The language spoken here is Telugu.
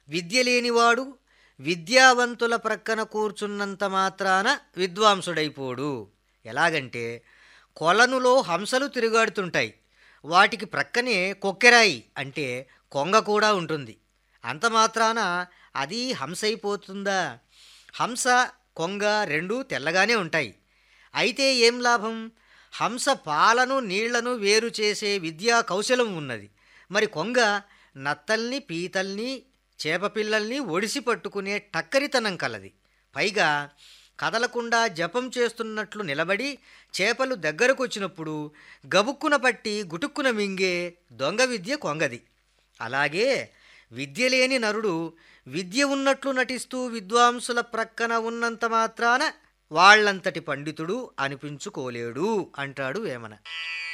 విద్య లేనివాడు విద్యావంతుల ప్రక్కన కూర్చున్నంత మాత్రాన విద్వాంసుడైపోడు ఎలాగంటే కొలనులో హంసలు తిరుగాడుతుంటాయి వాటికి ప్రక్కనే కొక్కెరాయి అంటే కొంగ కూడా ఉంటుంది అంత మాత్రాన అది హంస అయిపోతుందా హంస కొంగ రెండూ తెల్లగానే ఉంటాయి అయితే ఏం లాభం హంస పాలను నీళ్లను వేరు చేసే విద్యా కౌశలం ఉన్నది మరి కొంగ నత్తల్ని పీతల్ని చేపపిల్లల్ని ఒడిసి పట్టుకునే టక్కరితనం కలది పైగా కదలకుండా జపం చేస్తున్నట్లు నిలబడి చేపలు దగ్గరకు వచ్చినప్పుడు గబుక్కున పట్టి గుటుక్కున మింగే దొంగ విద్య కొంగది అలాగే విద్య లేని నరుడు విద్య ఉన్నట్లు నటిస్తూ విద్వాంసుల ప్రక్కన ఉన్నంత మాత్రాన వాళ్ళంతటి పండితుడు అనిపించుకోలేడు అంటాడు వేమన